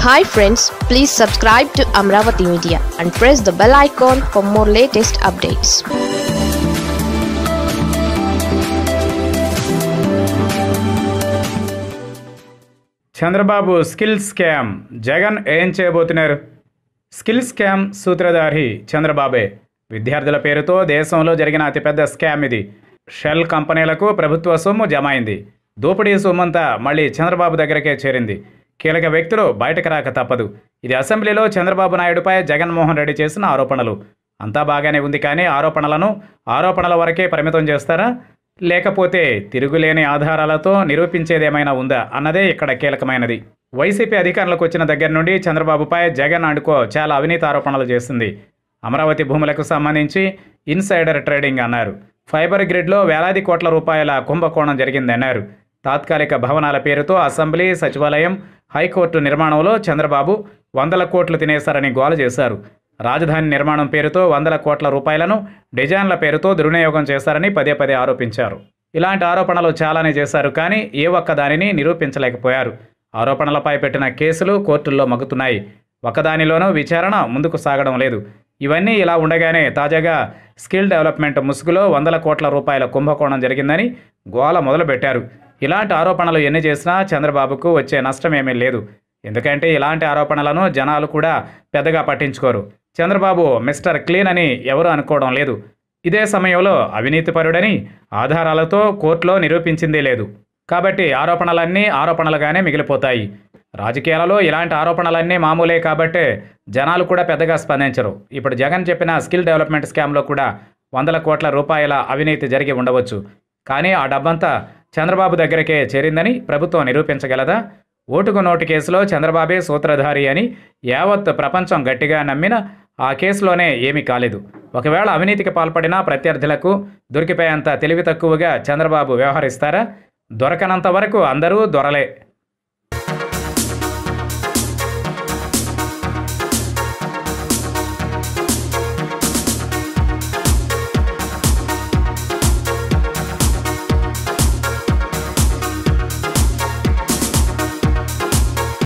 hi friends please subscribe to Amaravati media and press the bell icon for more latest updates Chandrababu skill scam Jagan ఏం చేయబోతున్నారు skill scam సూత్రధారి చంద్రబాబే విద్యార్థుల పేరుతో దేశంలో జరిగిన అతిపెద్ద స్కామ్ ఇది షెల్ కంపెనీలకు ప్రభుత్వ సొమ్ము జమ అయింది దోపిడీ సొమ్మంతా మళ్ళీ చంద్రబాబు దగ్గరకే చేరింది కీలక వ్యక్తులు బయటకు రాక తప్పదు ఇది అసెంబ్లీలో చంద్రబాబు నాయుడుపై జగన్మోహన్ రెడ్డి చేసిన ఆరోపణలు అంతా బాగానే ఉంది కానీ ఆరోపణలను ఆరోపణల వరకే పరిమితం చేస్తారా లేకపోతే తిరుగులేని ఆధారాలతో నిరూపించేదేమైనా ఉందా అన్నదే ఇక్కడ కీలకమైనది వైసీపీ అధికారంలోకి వచ్చిన దగ్గర నుండి చంద్రబాబుపై జగన్ అండుకో చాలా అవినీతి ఆరోపణలు చేసింది అమరావతి భూములకు సంబంధించి ఇన్సైడర్ ట్రేడింగ్ అన్నారు ఫైబర్ గ్రిడ్లో వేలాది కోట్ల రూపాయల కుంభకోణం జరిగిందన్నారు తాత్కాలిక భవనాల పేరుతో అసెంబ్లీ సచివాలయం హైకోర్టు నిర్మాణంలో చంద్రబాబు వందల కోట్లు తినేశారని గోల చేశారు రాజధాని నిర్మాణం పేరుతో వందల కోట్ల రూపాయలను డిజైన్ల పేరుతో దుర్వినియోగం చేశారని పదే పదే ఆరోపించారు ఇలాంటి ఆరోపణలు చాలానే చేశారు కానీ ఏ ఒక్క దానిని నిరూపించలేకపోయారు ఆరోపణలపై పెట్టిన కేసులు కోర్టుల్లో మగ్గుతున్నాయి ఒకదానిలోనూ విచారణ ముందుకు సాగడం లేదు ఇవన్నీ ఇలా ఉండగానే తాజాగా స్కిల్ డెవలప్మెంట్ ముసుగులో వందల కోట్ల రూపాయల కుంభకోణం జరిగిందని గోల మొదలుపెట్టారు ఇలాంటి ఆరోపణలు ఎన్ని చేసినా చంద్రబాబుకు వచ్చే నష్టమేమీ లేదు ఎందుకంటే ఇలాంటి ఆరోపణలను జనాలు కూడా పెద్దగా పట్టించుకోరు చంద్రబాబు మిస్టర్ క్లీన్ అని ఎవరు అనుకోవడం లేదు ఇదే సమయంలో అవినీతిపరుడని ఆధారాలతో కోర్టులో నిరూపించిందే లేదు కాబట్టి ఆరోపణలన్నీ ఆరోపణలుగానే మిగిలిపోతాయి రాజకీయాలలో ఇలాంటి ఆరోపణలన్నీ మామూలే కాబట్టే జనాలు కూడా పెద్దగా స్పందించరు ఇప్పుడు జగన్ చెప్పిన స్కిల్ డెవలప్మెంట్ స్కామ్లో కూడా వందల కోట్ల రూపాయల అవినీతి జరిగి ఉండవచ్చు కానీ ఆ డబ్బంతా చంద్రబాబు దగ్గరకే చేరిందని ప్రభుత్వం నిరూపించగలదా ఓటుకు నోటు కేసులో చంద్రబాబే సూత్రధారి అని యావత్ ప్రపంచం గట్టిగా నమ్మిన ఆ కేసులోనే ఏమీ కాలేదు ఒకవేళ అవినీతికి పాల్పడిన ప్రత్యర్థులకు దొరికిపోయేంత తెలివి తక్కువగా చంద్రబాబు వ్యవహరిస్తారా దొరకనంత వరకు అందరూ దొరలే